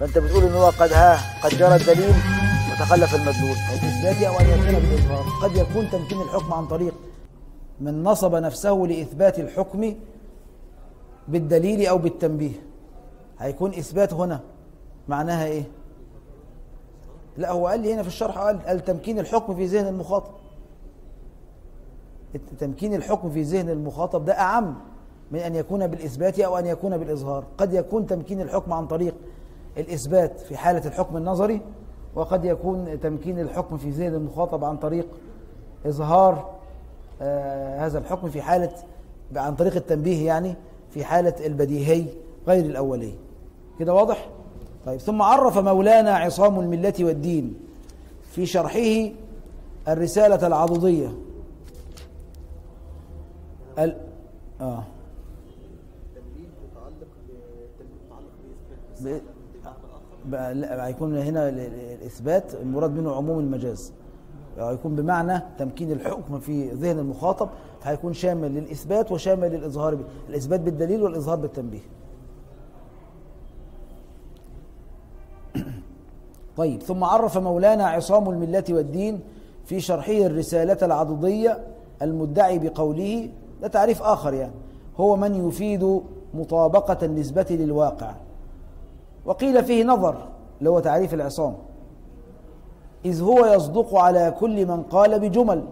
فانت بتقول ان هو قد ها قد جرى الدليل وتخلف المدلول او اثباتي او ان يكون بالاظهار قد يكون تمكين الحكم عن طريق من نصب نفسه لاثبات الحكم بالدليل او بالتنبيه هيكون اثبات هنا معناها ايه لا هو قال لي هنا في الشرح قال, قال تمكين الحكم في ذهن المخاطب تمكين الحكم في ذهن المخاطب ده أعم من أن يكون بالإثبات أو أن يكون بالإظهار قد يكون تمكين الحكم عن طريق الإثبات في حالة الحكم النظري وقد يكون تمكين الحكم في ذهن المخاطب عن طريق إظهار آه هذا الحكم في حالة عن طريق التنبيه يعني في حالة البديهي غير الأولي كده واضح؟ طيب ثم عرف مولانا عصام الملة والدين في شرحه الرسالة العضدية ال... آه. ب... ب... لا هيكون هنا الإثبات المراد منه عموم المجاز هيكون بمعنى تمكين الحكم في ذهن المخاطب هيكون شامل للإثبات وشامل للإظهار ب... الإثبات بالدليل والإظهار بالتنبيه طيب ثم عرف مولانا عصام الملة والدين في شرحه الرسالة العضدية المدعي بقوله ده تعريف آخر يعني هو من يفيد مطابقة النسبة للواقع وقيل فيه نظر اللي هو تعريف العصام إذ هو يصدق على كل من قال بجمل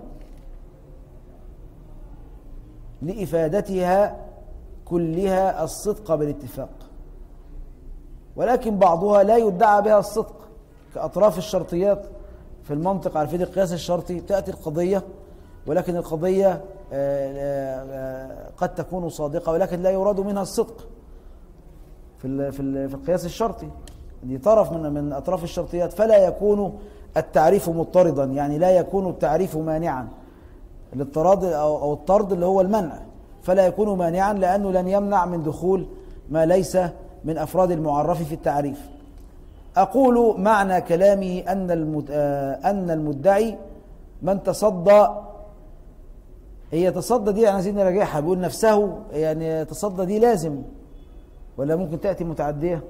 لإفادتها كلها الصدق بالاتفاق ولكن بعضها لا يدعى بها الصدق كأطراف الشرطيات في المنطق على فكرة القياس الشرطي تأتي القضية ولكن القضية قد تكون صادقة ولكن لا يراد منها الصدق في في القياس الشرطي دي طرف من من أطراف الشرطيات فلا يكون التعريف مضطردا يعني لا يكون التعريف مانعا الاضطراد أو الطرد اللي هو المنع فلا يكون مانعا لأنه لن يمنع من دخول ما ليس من أفراد المعرف في التعريف أقول معنى كلامه أن أن المدعي من تصدى هي تصدى دي عايزين نراجعها بيقول نفسه يعني تصدى دي لازم ولا ممكن تأتي متعدية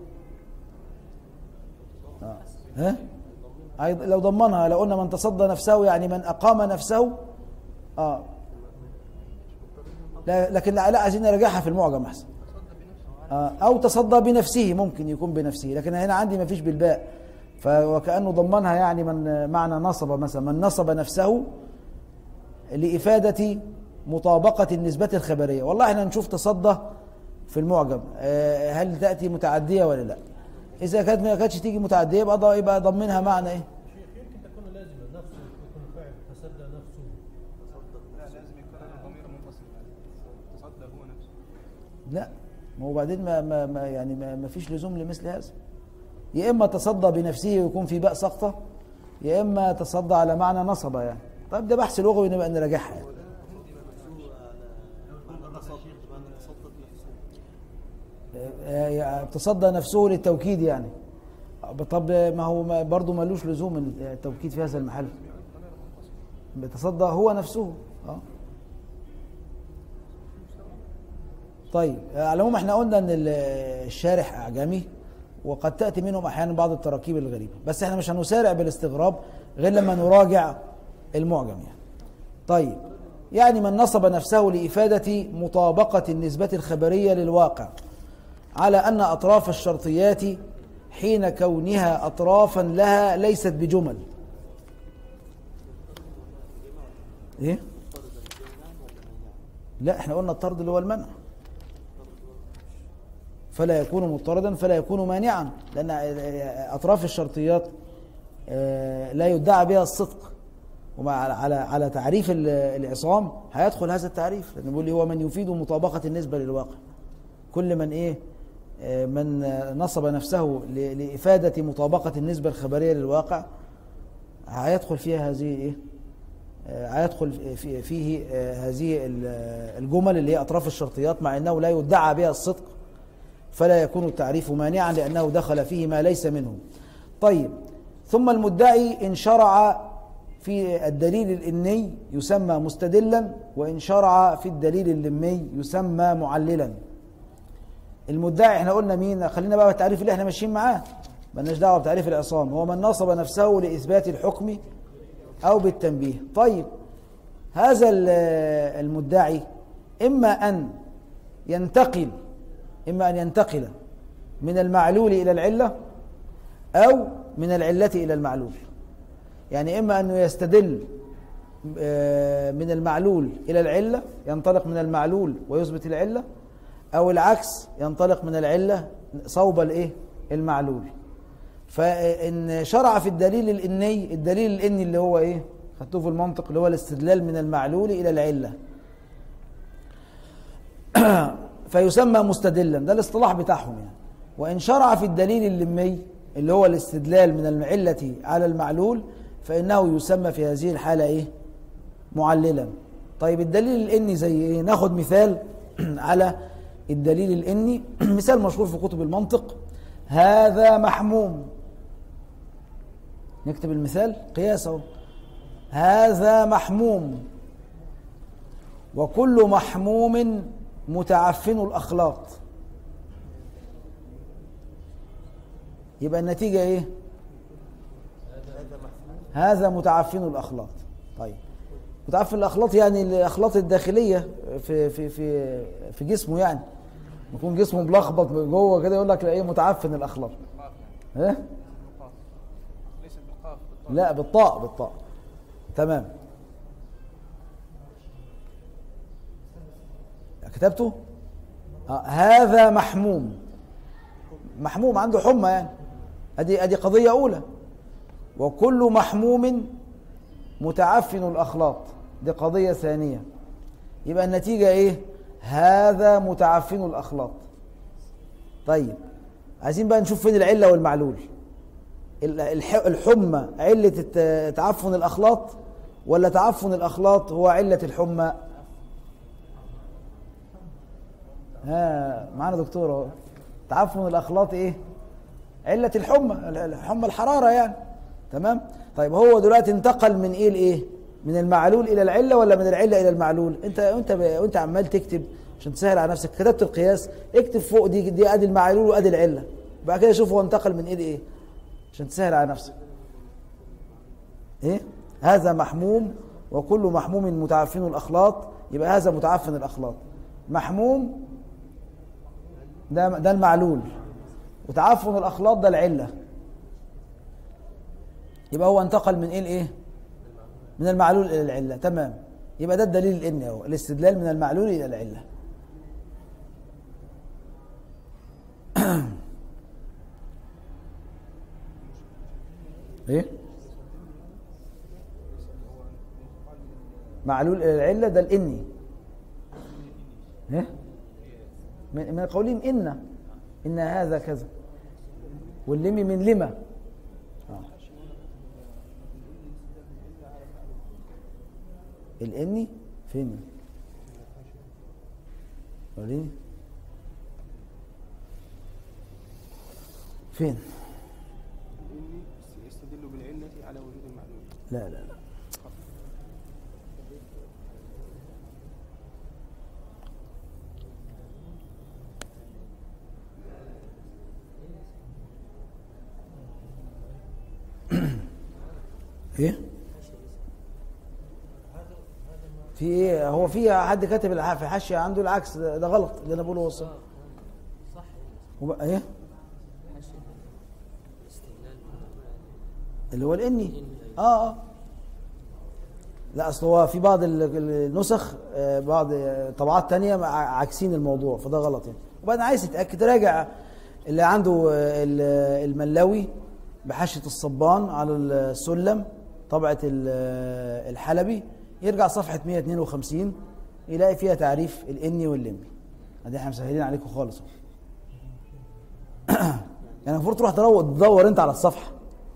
آه. ها لو ضمنها لو قلنا من تصدى نفسه يعني من أقام نفسه آه لا لكن لا عايزين نراجعها في المعجم أحسن آه أو تصدى بنفسه ممكن يكون بنفسه لكن هنا عندي ما فيش بالباء فوكأنه ضمنها يعني من معنى نصب مثلا من نصب نفسه لإفادة مطابقة النسبة الخبرية والله احنا نشوف تصدى في المعجم هل تأتي متعدية ولا لا إذا كانت ما كانتش تيجي متعدية يبقى يبقى ضمنها معنى إيه يمكن تكون لازمة نفسه يكون فاعل تصدى نفسه لا لازم يكون ضمير منفصل تصدى هو نفسه لا ما هو بعدين ما, ما, ما يعني ما, ما فيش لزوم لمثل هذا يا إما تصدى بنفسه ويكون في باء سقطة يا إما تصدى على معنى نصب يعني طيب ده بحث لغوي نبقى نراجعها يعني. تصدى نفسه للتوكيد يعني طب ما هو برضه ملوش لزوم التوكيد في هذا المحل بتصدى هو نفسه اه طيب على العموم احنا قلنا ان الشارح اعجمي وقد تاتي منهم احيانا بعض التراكيب الغريبه بس احنا مش هنسارع بالاستغراب غير لما نراجع المعجم يعني طيب يعني من نصب نفسه لإفادة مطابقة النسبة الخبرية للواقع على أن أطراف الشرطيات حين كونها أطرافا لها ليست بجمل إيه؟ لا احنا قلنا الطرد اللي هو المنع فلا يكون مضطردا فلا يكون مانعا لأن أطراف الشرطيات لا يدعى بها الصدق ومع على على تعريف العصام هيدخل هذا التعريف لأنه بيقول لي هو من يفيد مطابقة النسبة للواقع كل من إيه من نصب نفسه لإفادة مطابقة النسبة الخبرية للواقع هيدخل فيها هذه إيه هيدخل في فيه هذه الجمل اللي هي أطراف الشرطيات مع أنه لا يدعى بها الصدق فلا يكون التعريف مانعا لأنه دخل فيه ما ليس منه طيب ثم المدعي إن شرع في الدليل الإني يسمى مستدلا وإن شرع في الدليل اللمي يسمى معللا المدعي احنا قلنا مين خلينا بقى التعريف اللي احنا ماشيين معاه مالناش دعوه بتعريف العصام هو من نصب نفسه لاثبات الحكم او بالتنبيه طيب هذا ال- المدعي اما ان ينتقل اما ان ينتقل من المعلول الى العله او من العله الى المعلول يعني اما انه يستدل آه، من المعلول الى العله ينطلق من المعلول ويثبت العله او العكس ينطلق من العله صوب الايه المعلول فان شرع في الدليل الاني الدليل الاني اللي هو ايه خدتوه في المنطق اللي هو الاستدلال من المعلول الى العله فيسمى مستدلا ده الاصطلاح بتاعهم يعني وان شرع في الدليل اللمي اللي هو الاستدلال من العله على المعلول فانه يسمى في هذه الحاله ايه معللا طيب الدليل الاني زي ايه ناخد مثال على الدليل الاني مثال مشهور في كتب المنطق هذا محموم نكتب المثال قياس اهو هذا محموم وكل محموم متعفن الاخلاط يبقى النتيجه ايه هذا متعفن الاخلاط طيب متعفن الاخلاط يعني الاخلاط الداخليه في في في في جسمه يعني يكون جسمه ملخبط من جوه كده يقول لك ايه متعفن الاخلاط بالقاف يعني ايه بالقاف ليس بالقاف بالطاء لا بالطاء بالطاء تمام كتبته آه هذا محموم محموم عنده حمى يعني ادي ادي قضيه اولى وكل محموم متعفن الاخلاط دي قضيه ثانيه يبقى النتيجه ايه هذا متعفن الاخلاط طيب عايزين بقى نشوف فين العله والمعلول ال- الح- الحمى علة الت- تعفن الأخلاط ولا تعفن الأخلاط هو علة الحمى ها معانا دكتور اهو تعفن الأخلاط إيه علة الحمى ال- الحمى الحرارة يعني تمام طيب هو دلوقتي انتقل من إيه لإيه من المعلول إلى العلة ولا من العلة إلى المعلول أنت أنت ب- وأنت عمال تكتب عشان تسهل على نفسك كتبت القياس اكتب فوق دي دي ادي المعلول وادي العله بعد كده شوف هو انتقل من ايه لايه عشان تسهل على نفسك ايه هذا محموم وكل محموم متعفن الاخلاط يبقى هذا متعفن الاخلاط محموم ده ده المعلول وتعفن الاخلاط ده العله يبقى هو انتقل من ايه لايه من المعلول الى العله تمام يبقى ده الدليل الاني اهو الاستدلال من المعلول الى العله ايه معلول الى العله ده الاني ايه من من قولهم ان ان هذا كذا واللم من لما آه. الاني فين وريني فين إني يستدل بالعلة على وجود المعلول لا لا لا ايه في ايه هو في حد كاتب الح- في الحاشيه عنده العكس ده ده غلط اللي انا بقوله هو صح صح وبقى ايه استهلال اللي هو الاني اه اه لا اصل هو في بعض ال- النسخ آه، بعض آه، طبعات تانية مع- عاكسين الموضوع فده غلط يعني وبعدين عايز تتاكد راجع اللي عنده آه، ال- الملاوي بحاشيه الصبان على السلم طبعه ال- آه، الحلبي يرجع صفحه 152 يلاقي فيها تعريف الاني واللمي ادي احنا مسهلين عليكم خالص يعني المفروض تروح تروح تدور انت على الصفحه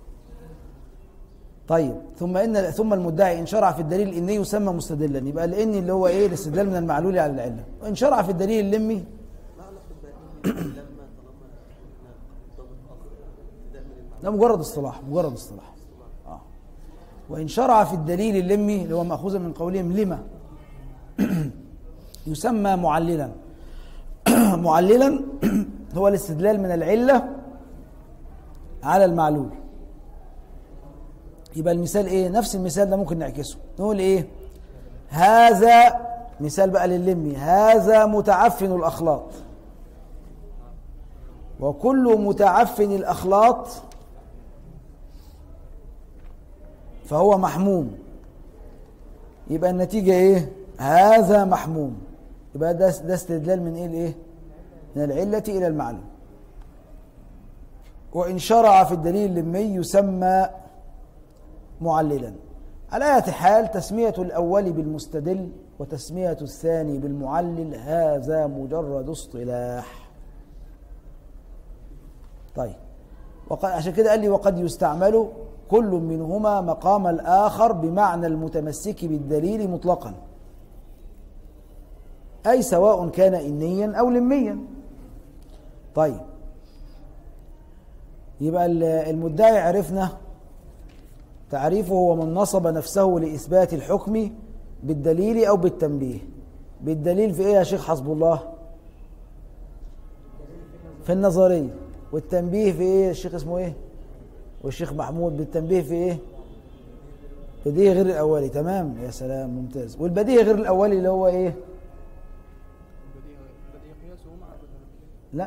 طيب ثم ان ثم المدعي ان شرع في الدليل الاني يسمى مستدلا يبقى الاني اللي هو ايه الاستدلال من المعلول على العله وان شرع في الدليل اللمي ما علاقة بقى لما طالما احنا ضابط اخر ابتداء من المعلومات ده مجرد اصطلاح مجرد اصطلاح آه. وان شرع في الدليل اللمي اللي هو ماخوذ من قولهم لما يسمى معللا معللا هو الاستدلال من العله على المعلول يبقى المثال ايه نفس المثال ده ممكن نعكسه نقول ايه هذا مثال بقى للمي هذا متعفن الاخلاط وكل متعفن الاخلاط فهو محموم يبقى النتيجة ايه هذا محموم يبقى ده ده استدلال من ايه لايه من العلة الى المعلوم وإن شرع في الدليل اللمي يسمى معللا على أية حال تسمية الأول بالمستدل وتسمية الثاني بالمعلل هذا مجرد اصطلاح طيب وقد عشان كده قال لي وقد يستعمل كل منهما مقام الآخر بمعنى المتمسك بالدليل مطلقا أي سواء كان إنيا أو لميا طيب يبقى ال- المدعي عرفنا تعريفه هو من نصب نفسه لإثبات الحكم بالدليل أو بالتنبيه بالدليل في إيه يا شيخ حسب الله في النظرية والتنبيه في إيه الشيخ اسمه إيه والشيخ محمود بالتنبيه في إيه بديهي غير الأولي تمام يا سلام ممتاز والبديهي غير الأولي اللي هو إيه بديهي بديهي قياس ومع لا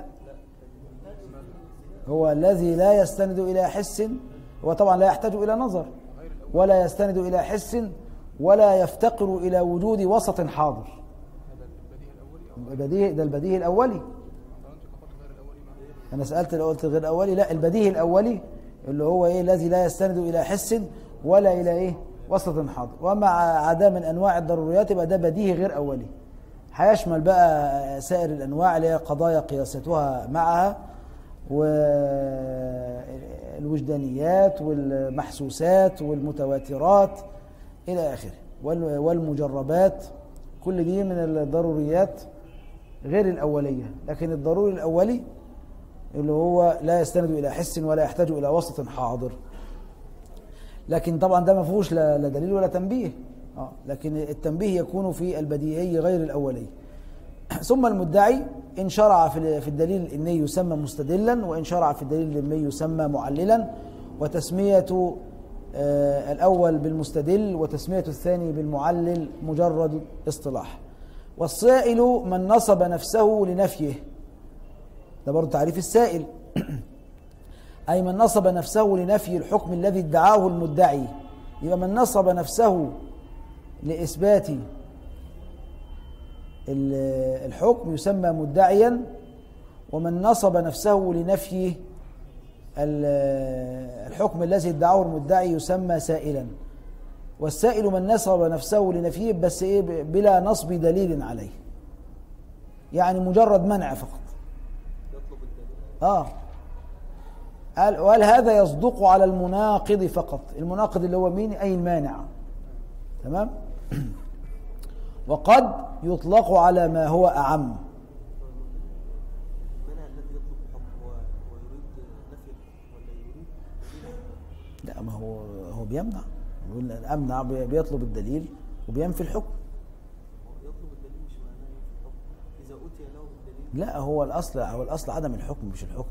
هو الذي لا يستند إلى حس هو طبعا لا يحتاج إلى نظر غير الأول ولا يستند إلى حس ولا يفتقر إلى وجود وسط حاضر هذا البديهي الأولي أو البديهي ده البديهي الأولي أنت أنت قلت غير الأولي مع أنا سألت لو قلت غير الأولي لا البديهي الأولي اللي هو إيه الذي لا يستند إلى حس ولا إلى إيه وسط حاضر ومع عدا من أنواع الضروريات يبقى ده بديهي غير أولي هيشمل بقى سائر الأنواع اللي هي قضايا قياستها معها والوجدانيات والمحسوسات والمتواترات إلى آخره وال- والمجربات كل دي من الضروريات غير الأولية لكن الضروري الأولي اللي هو لا يستند إلى حس ولا يحتاج إلى وسط حاضر لكن طبعا ده ما فيهوش لا لا دليل ولا تنبيه آه لكن التنبيه يكون في البديهي غير الأولي ثم المدعي إن شرع في في الدليل الإني يسمى مستدلا وإن شرع في الدليل الإني يسمى معللا وتسمية آه، الأول بالمستدل وتسمية الثاني بالمعلل مجرد اصطلاح والسائل من نصب نفسه لنفيه ده برضه تعريف السائل أي من نصب نفسه لنفي الحكم الذي ادعاه المدعي يبقى من نصب نفسه لإثبات ال- الحكم يسمى مدعيا ومن نصب نفسه لنفي ال- الحكم الذي ادعاه المدعي يسمى سائلا والسائل من نصب نفسه لنفيه بس ايه ب- بلا نصب دليل عليه يعني مجرد منع فقط يطلب الدليل اه قال وقال هذا يصدق على المناقض فقط المناقض اللي هو مين اي المانع تمام وقد يطلق على ما هو اعم المانع الذي يطلب الحكم هو هو يريد نفي الحكم ولا يريد لا ما هو هو بيمنع يقول امنع بي- بيطلب الدليل وبينفي الحكم هو يطلب الدليل مش معناه ينفي الحكم اذا اتي له بالدليل لا هو الاصل هو الاصل عدم الحكم مش الحكم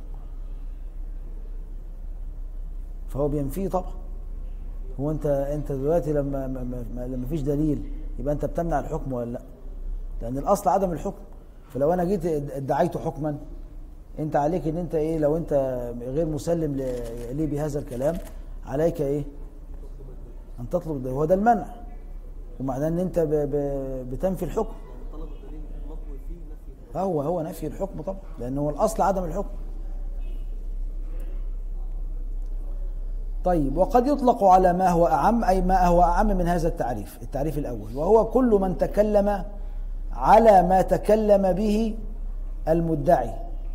فهو بينفيه طبعا هو انت انت دلوقتي لما ما- ما- ما- لما فيش دليل يبقى انت بتمنع الحكم ولا لا لان الاصل عدم الحكم فلو انا جيت ادعيت حكما انت عليك ان انت ايه لو انت غير مسلم ل- لي بهذا الكلام عليك ايه ان تطلب الدليل هو ده المنع ومعناه ان انت ب- ب- بتنفي الحكم يعني طلب الدليل مطوي فيه نفي الحكم هو هو نفي الحكم طبعا لأنه هو الأصل عدم الحكم طيب وقد يطلق على ما هو أعم أي ما هو أعم من هذا التعريف التعريف الأول وهو كل من تكلم على ما تكلم به المدعي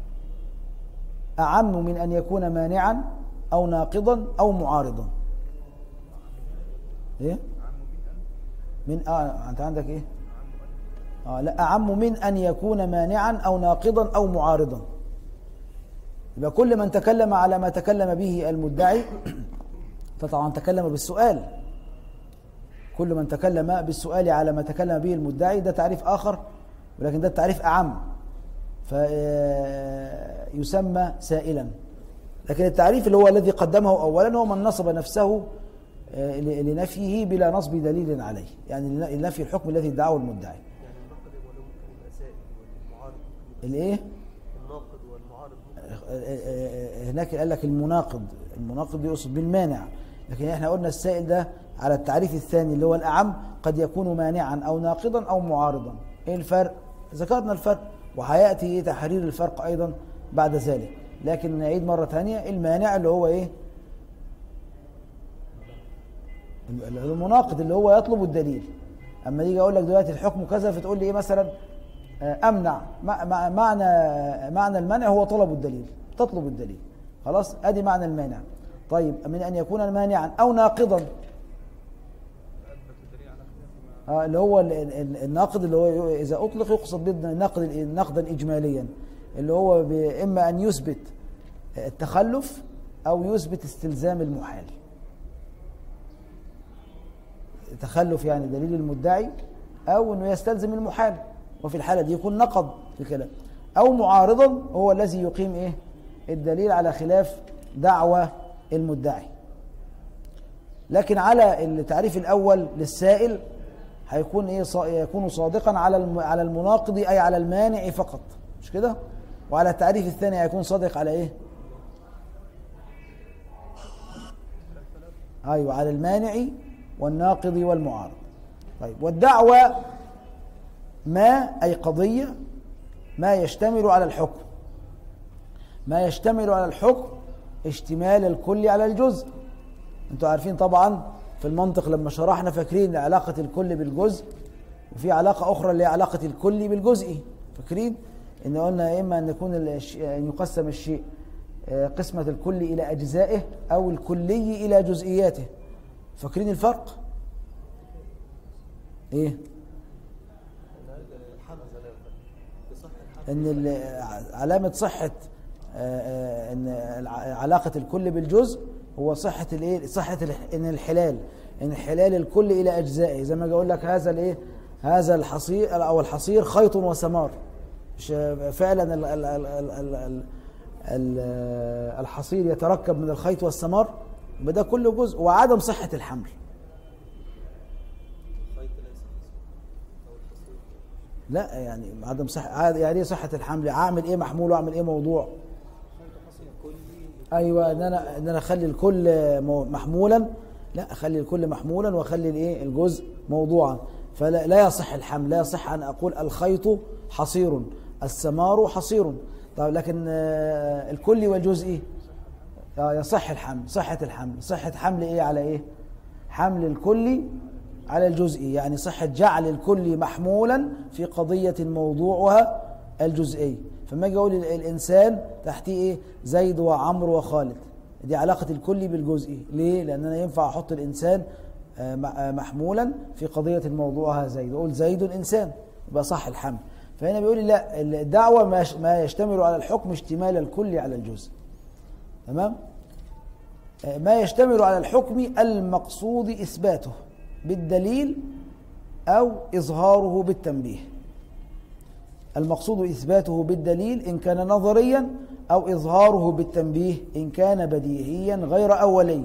أعم من أن يكون مانعا أو ناقضا أو معارضا إيه؟ من آه أنت عندك إيه؟ آه لا أعم من أن يكون مانعا أو ناقضا أو معارضا يبقى كل من تكلم على ما تكلم به المدعي فطبعا تكلم بالسؤال كل من تكلم بالسؤال على ما تكلم به المدعي ده تعريف آخر ولكن ده التعريف أعم فيسمى سائلا لكن التعريف اللي هو الذي قدمه اولا هو من نصب نفسه آه، ل- لنفيه بلا نصب دليل عليه يعني لن- لنفي الحكم الذي ادعاه المدعي يعني الناقد ولو ممكن يبقى سائل والمعارض الايه الناقد والمعارض ممكن آه، آه، آه، هناك قال لك المناقض المناقض يقصد بالمانع لكن احنا قلنا السائل ده على التعريف الثاني اللي هو الأعم قد يكون مانعا أو ناقضا أو معارضا ايه الفرق ذكرنا الفرق وهيأتي تحرير الفرق أيضا بعد ذلك لكن نعيد مرة ثانية المانع اللي هو ايه المناقض اللي هو يطلب الدليل اما يجي اقول لك دلوقتي الحكم كذا فتقول لي ايه مثلا آه، امنع مع- مع- معنى معنى المنع هو طلب الدليل تطلب الدليل خلاص ادي معنى المانع طيب من ان يكون مانعا او ناقضا اثبت الدليل على خلاف ما آه، اللي هو ال- ال- الناقض اللي هو اذا اطلق يقصد به النقد نقدا اجماليا اللي هو ب- اما ان يثبت التخلف او يثبت استلزام المحال تخلف يعني دليل المدعي او انه يستلزم المحال وفي الحاله دي يكون نقض في الكلام او معارضا هو الذي يقيم ايه الدليل على خلاف دعوى المدعي لكن على التعريف الاول للسائل هيكون ايه صا- يكون صادقا على الم- على المناقض اي على المانع فقط مش كده وعلى التعريف الثاني هيكون صادق على ايه ايوه على المانع والناقض والمعارض طيب والدعوة ما اي قضية ما يشتمل على الحكم ما يشتمل على الحكم اشتمال الكل على الجزء انتوا عارفين طبعا في المنطق لما شرحنا فاكرين علاقة الكل بالجزء وفي علاقة أخرى اللي هي علاقة الكل بالجزئي فاكرين إن قلنا إما أن يكون الش- أن يقسم الشيء آه، قسمة الكل إلى أجزائه أو الكلي إلى جزئياته فاكرين الفرق؟ إيه؟ الحمزه لا بصح الحمزه ان ال- علامه صحه آه، آه، ان الع- علاقه الكل بالجزء هو صحه الايه صحه الح- ان الحلال ان حلال الكل الى اجزائه زي ما اجي اقول لك هذا الايه هذا الحصير او الحصير خيط وثمار مش فعلا ال- ال- ال- ال- ال- ال- ال- الحصير يتركب من الخيط والثمار يبقى ده كله جزء وعدم صحه الحمل الخيط ليس حصر او الحصير لا يعني عدم صحه يعني ايه صحه الحمل اعمل ايه محمول واعمل ايه موضوع كلي ايوه ان انا ان انا اخلي الكل مو- محمولا لا اخلي الكل محمولا واخلي الايه الجزء موضوعا فلا لا يصح الحمل لا يصح ان اقول الخيط حصير الثمار حصير طيب لكن آه، الكل والجزئي آه، يصح الحمل صحة الحمل صحة حمل ايه على ايه حمل الكل على الجزئي يعني صحة جعل الكل محمولا في قضية موضوعها الجزئي فما اجي اقول ال- الانسان تحتيه ايه زيد وعمرو وخالد دي علاقة الكل بالجزئي ليه لان انا ينفع احط الانسان آه، م- آه، محمولا في قضية موضوعها زيد اقول زيد انسان يبقى صح الحمل فهنا بيقول لي لا الدعوة ما يش- ما يشتمل على الحكم اشتمال الكل على الجزء تمام آه، ما يشتمل على الحكم المقصود إثباته بالدليل أو إظهاره بالتنبيه المقصود إثباته بالدليل إن كان نظريا أو إظهاره بالتنبيه إن كان بديهيا غير أولي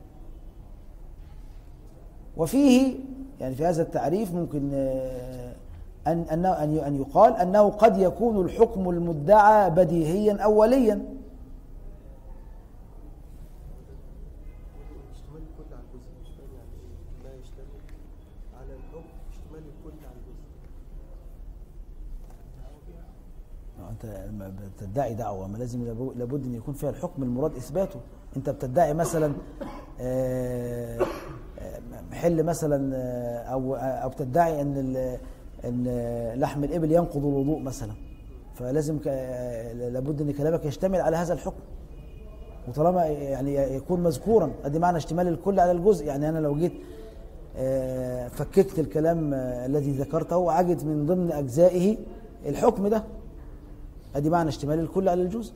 وفيه يعني في هذا التعريف ممكن آه، أن أنه أن أن يقال أنه قد يكون الحكم المدعى بديهيا أوليا اشتمال الكل على الجزء مش فاهم يعني ايه ما يشتمل على الحكم اشتمال الكل على الجزء انت لما بتدعي دعوه ما لازم لابو- لابد ان يكون فيها الحكم المراد اثباته انت بتدعي مثلا آه، آه، محل مثلا آه، او او بتدعي ان ال- ان لحم الابل ينقض الوضوء مثلا فلازم ك- آه، لابد ان كلامك يشتمل على هذا الحكم وطالما يعني يكون مذكورا ادي معنى اشتمال الكل على الجزء يعني انا لو جيت آه، فككت الكلام آه، الذي ذكرته وعجت من ضمن اجزائه الحكم ده ادي معنى اشتمال الكل على الجزء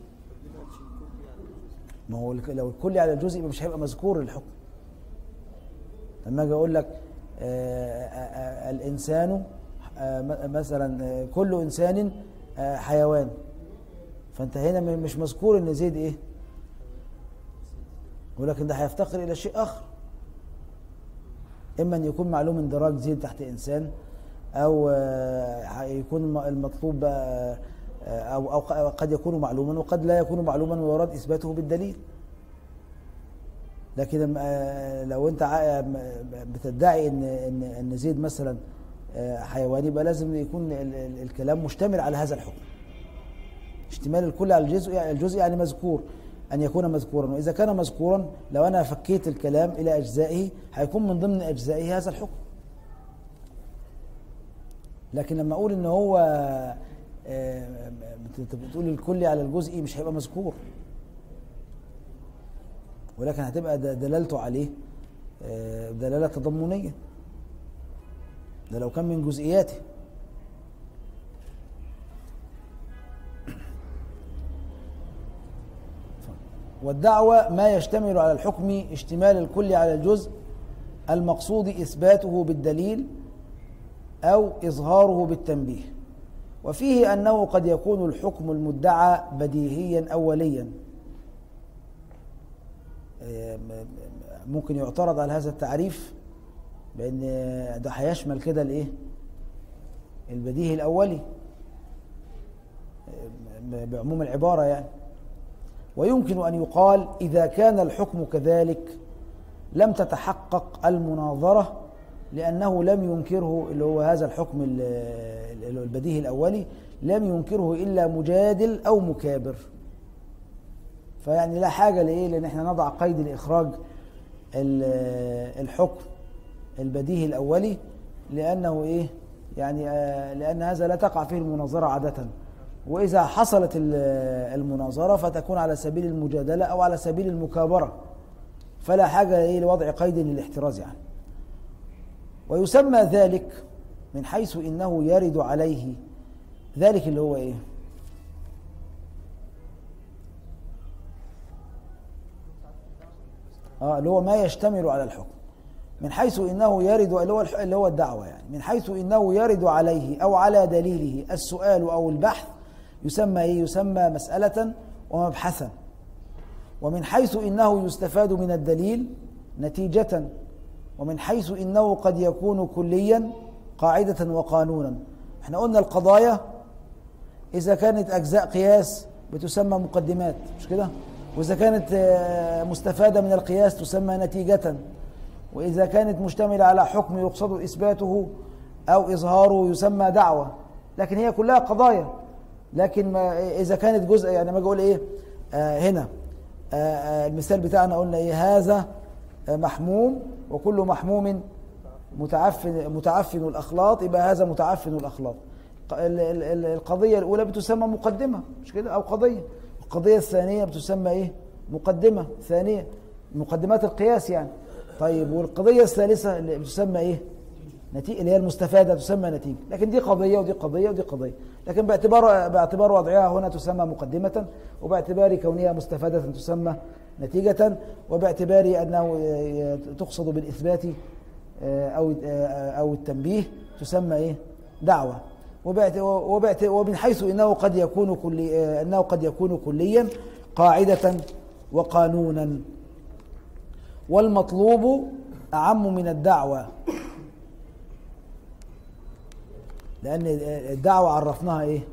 ما هو الك- لو الكل على الجزء يبقى مش هيبقى مذكور الحكم لما اجي اقول لك آه، آه، آه، الانسان آه، م- مثلا آه، كل انسان آه، حيوان فانت هنا م- مش مذكور ان زيد ايه ولكن ده هيفتقر إلى شيء آخر إما أن يكون معلوم اندراج زين تحت إنسان أو آه، يكون الم- المطلوب بقى، آه، أو أو قد يكون معلوما وقد لا يكون معلوما ويراد إثباته بالدليل لكن آه، لو أنت ع- م- بتدعي إن إن إن زيد مثلا آه، حيواني يبقى لازم يكون ال- ال- الكلام مشتمل على هذا الحكم اشتمال الكل على الجزء الجزء يعني مذكور أن يكون مذكورا وإذا كان مذكورا لو أنا فكيت الكلام إلى أجزائه هيكون من ضمن أجزائه هذا الحكم لكن لما أقول إن هو آه، أنت بتقول الكلي على الجزئي مش هيبقى مذكور ولكن هتبقى د- دلالته عليه آه، دلالة تضمنية ده لو كان من جزئياته والدعوة ما يشتمل على الحكم اشتمال الكل على الجزء المقصود إثباته بالدليل أو إظهاره بالتنبيه وفيه أنه قد يكون الحكم المدعى بديهيا أوليا آه، م- م- ممكن يعترض على هذا التعريف بأن ده هيشمل كده الإيه البديهي الأولي آه، م- بعموم العبارة يعني ويمكن أن يقال إذا كان الحكم كذلك لم تتحقق المناظرة لأنه لم ينكره اللي هو هذا الحكم ال- ال- البديهي الأولي لم ينكره إلا مجادل أو مكابر فيعني لا حاجة لإيه لأن احنا نضع قيد لإخراج ال- الحكم البديهي الأولي لأنه إيه يعني آه، لأن هذا لا تقع فيه المناظرة عادةً وإذا حصلت ال- المناظرة فتكون على سبيل المجادلة أو على سبيل المكابرة فلا حاجة إيه لوضع قيد للاحتراز يعني ويسمى ذلك من حيث إنه يرد عليه ذلك اللي هو إيه آه اللي هو ما يشتمل على الحكم من حيث انه يرد اللي هو الح- اللي هو الدعوه يعني من حيث انه يرد عليه او على دليله السؤال او البحث يسمى ايه يسمى مساله ومبحثا ومن حيث انه يستفاد من الدليل نتيجه ومن حيث انه قد يكون كليا قاعده وقانونا احنا قلنا القضايا إذا كانت أجزاء قياس بتسمى مقدمات مش كده؟ وإذا كانت آه، مستفادة من القياس تسمى نتيجة وإذا كانت مشتملة على حكم يقصد إثباته أو إظهاره يسمى دعوة لكن هي كلها قضايا لكن ما إذا كانت جزء يعني ما أقول إيه آه هنا آه آه المثال بتاعنا قلنا إيه هذا آه محموم وكل محموم متعفن متعفن الأخلاط يبقى هذا متعفن الأخلاط ق- ال- ال- ال- القضية الأولى بتسمى مقدمة مش كده أو قضية القضية الثانية بتسمى إيه مقدمة ثانية مقدمات القياس يعني طيب والقضية الثالثة اللي بتسمى إيه نتيجة اللي هي المستفادة تسمى نتيجة لكن دي قضية ودي قضية ودي قضية لكن باعتبار باعتبار وضعها هنا تسمى مقدمة وباعتبار كونها مستفادة تسمى نتيجة وباعتبار أنه ي- تقصد بالإثبات آه، أو آه، أو التنبيه تسمى إيه دعوة وبعت وبعت ومن حيث انه قد يكون كلي آه، انه قد يكون كليا قاعدة وقانونا والمطلوب أعم من الدعوة لأن الدعوة عرفناها إيه؟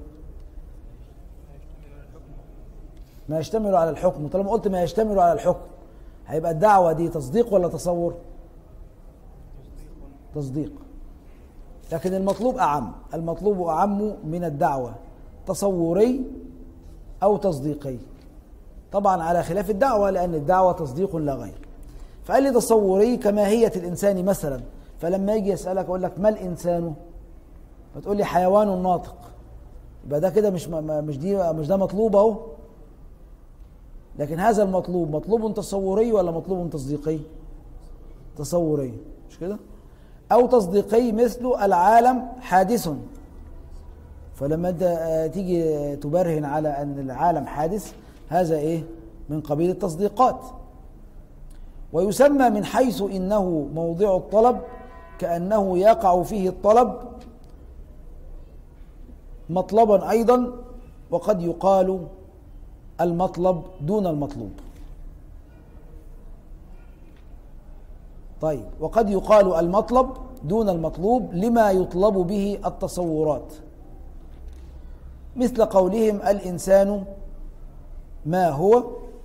ما يشتمل على الحكم طالما قلت ما يشتمل على الحكم هيبقى الدعوة دي تصديق ولا تصور؟ تصديق لكن المطلوب أعم المطلوب أعم من الدعوة تصوري أو تصديقي طبعا على خلاف الدعوة لأن الدعوة تصديق لا غير فقال لي تصوري كماهية الإنسان مثلا فلما يجي يسألك أقول لك ما الإنسان فتقول لي حيوان ناطق يبقى ده كده مش م- مش دي مش ده مطلوب اهو لكن هذا المطلوب مطلوب تصوري ولا مطلوب تصديقي تصوري مش كده او تصديقي مثل العالم حادث فلما انت آه، تيجي تبرهن على ان العالم حادث هذا ايه من قبيل التصديقات ويسمى من حيث انه موضع الطلب كانه يقع فيه الطلب مطلبا ايضا وقد يقال المطلب دون المطلوب طيب وقد يقال المطلب دون المطلوب لما يطلب به التصورات مثل قولهم الإنسان ما هو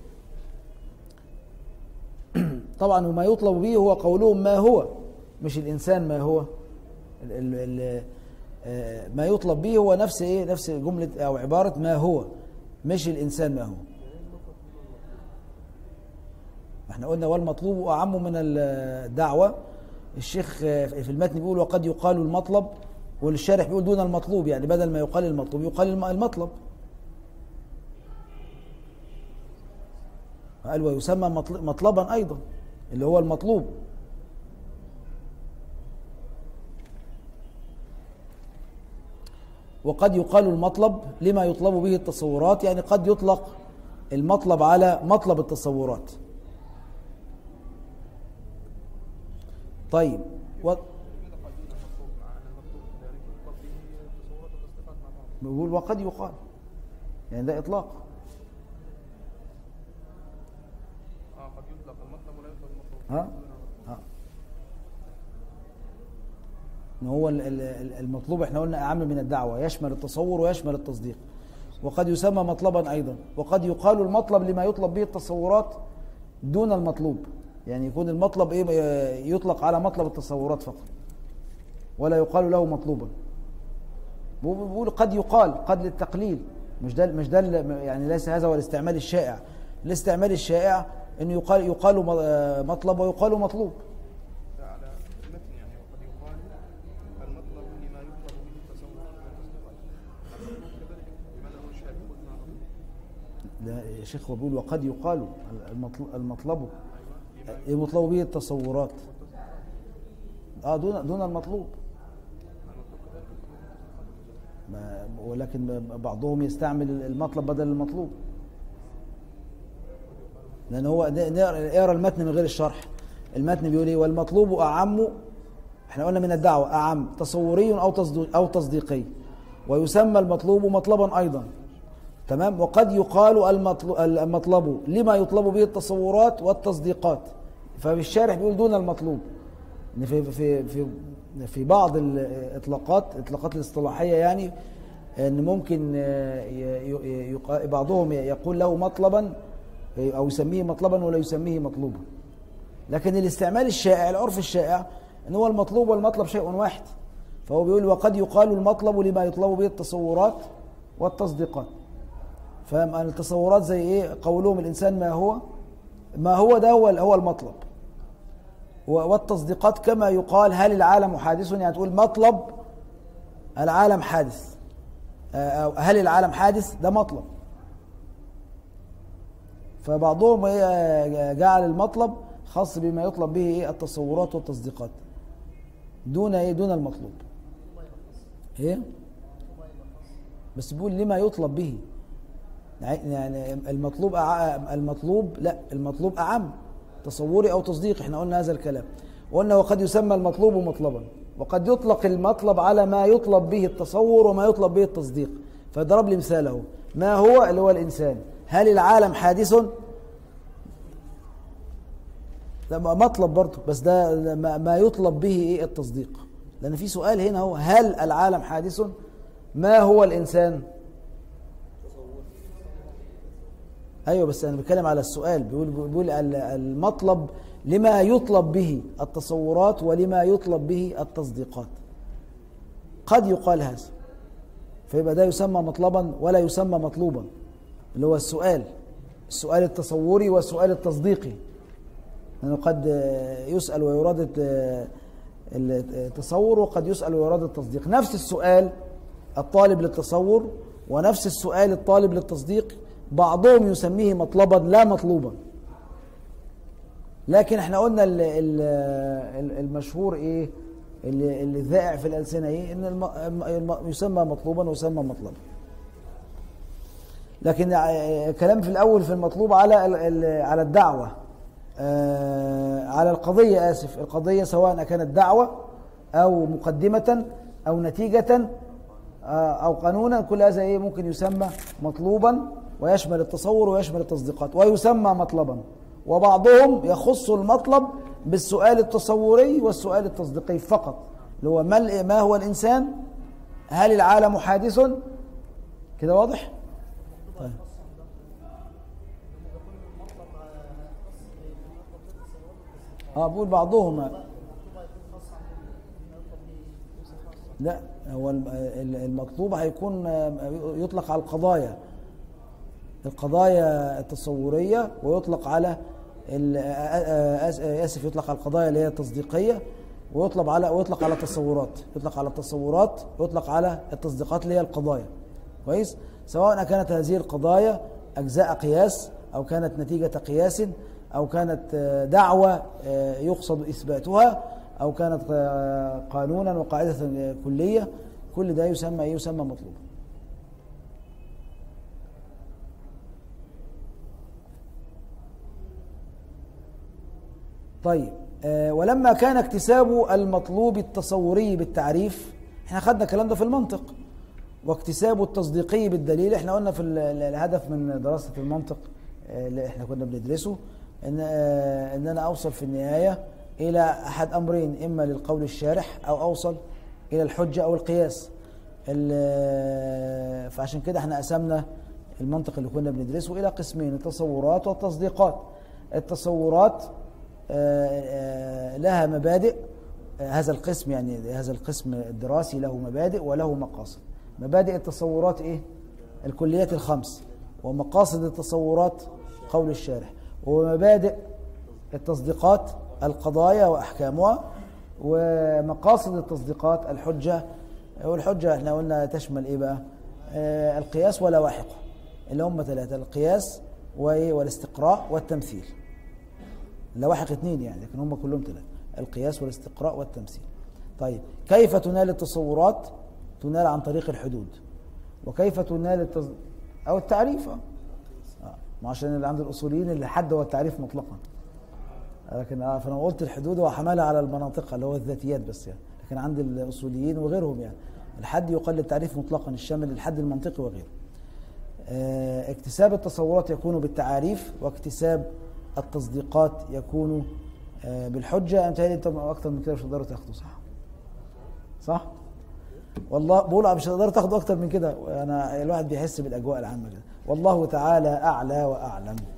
طبعا وما يطلب به هو قولهم ما هو مش الإنسان ما هو ال ال ال آه، ما يطلب به هو نفس ايه نفس جملة أو عبارة ما هو مش الإنسان ما هو احنا قلنا والمطلوب أعم من الدعوة الشيخ في المتن بيقول وقد يقال المطلب والشارح بيقول دون المطلوب يعني بدل ما يقال المطلوب يقال الم- المطلب قال ويسمى مطل- مطلبا أيضا اللي هو المطلوب وقد يقال المطلب لما يطلب به التصورات يعني قد يطلق المطلب على مطلب التصورات طيب و... لماذا قيدنا المطلوب مع ان المطلوب كذلك يطلب به تصورات وتصديقات مع بعض بيقول وقد يقال يعني ده إطلاق اه قد يطلق المطلب ولا يطلق المطلوب ها؟ ها. ان هو ال- ال- ال- المطلوب احنا قلنا اعم من الدعوه يشمل التصور ويشمل التصديق وقد يسمى مطلبا ايضا وقد يقال المطلب لما يطلب به التصورات دون المطلوب يعني يكون المطلب ايه يطلق على مطلب التصورات فقط ولا يقال له مطلوبا هو بيقول قد يقال قد للتقليل مش ده مش ده ال- يعني ليس هذا هو الاستعمال الشائع الاستعمال الشائع انه يقال يقال م- مطلب ويقال مطلوب لا على المتن يعني وقد يقال المطلب لما يطلب به التصورات والتصديقات المطلوب كذلك لماذا هو الشارع يقول مع المطلوب لا يا شيخ هو بيقول وقد يقال المطل- المطلب ايوه لما المطلب به التصورات اه دون دون المطلوب ما ولكن بعضهم يستعمل المطلب بدل المطلوب لان هو ده- نقرا اقرا المتن من غير الشرح المتن بيقول ايه والمطلوب اعم احنا قلنا من الدعوه اعم تصوري او تصديق او تصديقي ويسمى المطلوب مطلبا ايضا تمام وقد يقال المطلوب, المطلب لما يطلب به التصورات والتصديقات فالشارح بيقول دون المطلوب ان في في في في بعض الاطلاقات الاطلاقات الاصطلاحيه يعني ان ممكن آه، ي- ي- يق- بعضهم يقول له مطلبا آه، او يسميه مطلبا ولا يسميه مطلوبا لكن الاستعمال الشائع العرف الشائع ان هو المطلوب والمطلب شيء واحد فهو بيقول وقد يقال المطلب لما يطلب به التصورات والتصديقات فاهم التصورات زي ايه قولهم الانسان ما هو ما هو ده هو هو المطلب و- والتصديقات كما يقال هل العالم حادث يعني تقول مطلب العالم حادث آه، أو هل العالم حادث ده مطلب فبعضهم إيه، جعل المطلب خاص بما يطلب به إيه، التصورات والتصديقات دون ايه دون المطلوب ايه بس بيقول لما يطلب به يعني المطلوب أع- المطلوب لا المطلوب اعم تصوري او تصديق احنا قلنا هذا الكلام وقلنا وقد يسمى المطلوب مطلبا وقد يطلق المطلب على ما يطلب به التصور وما يطلب به التصديق فضرب لي مثاله ما هو اللي هو الانسان هل العالم حادث ده مطلب برضه بس ده ما ما يطلب به ايه التصديق لان في سؤال هنا هو هل العالم حادث ما هو الانسان ايوه بس انا بتكلم على السؤال بيقول بيقول ال- المطلب لما يطلب به التصورات ولما يطلب به التصديقات قد يقال هذا فيبقى ده يسمى مطلبا ولا يسمى مطلوبا اللي هو السؤال السؤال التصوري والسؤال التصديقي لأنه قد يسأل ويراد التصور وقد يسأل ويراد التصديق نفس السؤال الطالب للتصور ونفس السؤال الطالب للتصديق بعضهم يسميه مطلبا لا مطلوبا لكن احنا قلنا ال- ال- ال- المشهور ايه اللي اللي ذائع في الألسنة ايه ان الم- الم- يسمى مطلوبا ويسمى مطلبا لكن ع- كلام في الأول في المطلوب على ال- ال- على الدعوة آه، على القضية آسف القضية سواء كانت دعوة أو مقدمة أو نتيجة آه، أو قانونا كل هذا إيه ممكن يسمى مطلوبا ويشمل التصور ويشمل التصديقات ويسمى مطلبا وبعضهم يخص المطلب بالسؤال التصوري والسؤال التصديقي فقط اللي هو ما ال- ما هو الإنسان هل العالم حادث كده واضح طيب. اه بقول بعضهم لا هو الم- ال- المطلوب هيكون آه، يطلق على القضايا القضايا التصورية ويطلق على ال- آه، آه، آس- آه، آسف يطلق على القضايا اللي هي التصديقية ويطلق على ويطلق على التصورات يطلق على التصورات ويطلق على التصديقات اللي هي القضايا كويس سواء كانت هذه القضايا أجزاء قياس أو كانت نتيجة قياس أو كانت آه، دعوة آه، يقصد إثباتها أو كانت آه، قانونا وقاعدة آه، كلية كل ده يسمى إيه؟ يسمى مطلوب طيب آه، ولما كان اكتساب المطلوب التصوري بالتعريف احنا خدنا الكلام ده في المنطق واكتساب التصديقي بالدليل احنا قلنا في ال- ال- الهدف من دراسة المنطق آه، اللي احنا كنا بندرسه ان آه، ان انا اوصل في النهاية الى احد امرين اما للقول الشارح او اوصل الى الحجة او القياس ال- فعشان كده احنا قسمنا المنطق اللي كنا بندرسه الى قسمين التصورات والتصديقات التصورات آه، آه، لها مبادئ آه، هذا القسم يعني هذا القسم الدراسي له مبادئ وله مقاصد مبادئ التصورات ايه الكليات الخمس ومقاصد التصورات قول الشارح ومبادئ التصديقات القضايا واحكامها ومقاصد التصديقات الحجه والحجه احنا قلنا تشمل ايه بقى آه، القياس ولواحقه اللي هم ثلاثه القياس وإيه؟ والاستقراء والتمثيل لواحق اثنين يعني لكن هم كلهم ثلاثة القياس والاستقراء والتمثيل طيب كيف تنال التصورات تنال عن طريق الحدود وكيف تنال التص... أو التعريف آه. آه. ما عشان اللي عند الأصوليين اللي حد هو التعريف مطلقا لكن آه فأنا قلت الحدود وحملها على المناطق اللي هو الذاتيات بس يعني لكن عند الأصوليين وغيرهم يعني الحد يقل التعريف مطلقا الشامل للحد المنطقي وغيره آه، اكتساب التصورات يكون بالتعاريف واكتساب التصديقات يكون آه، بالحجة أمثالي أنت أكتر من كده مش هتقدروا تاخدوا صح صح والله بقول مش هتقدروا تاخدوا أكتر من كده أنا الواحد بيحس بالأجواء العامة كده والله تعالى أعلى وأعلم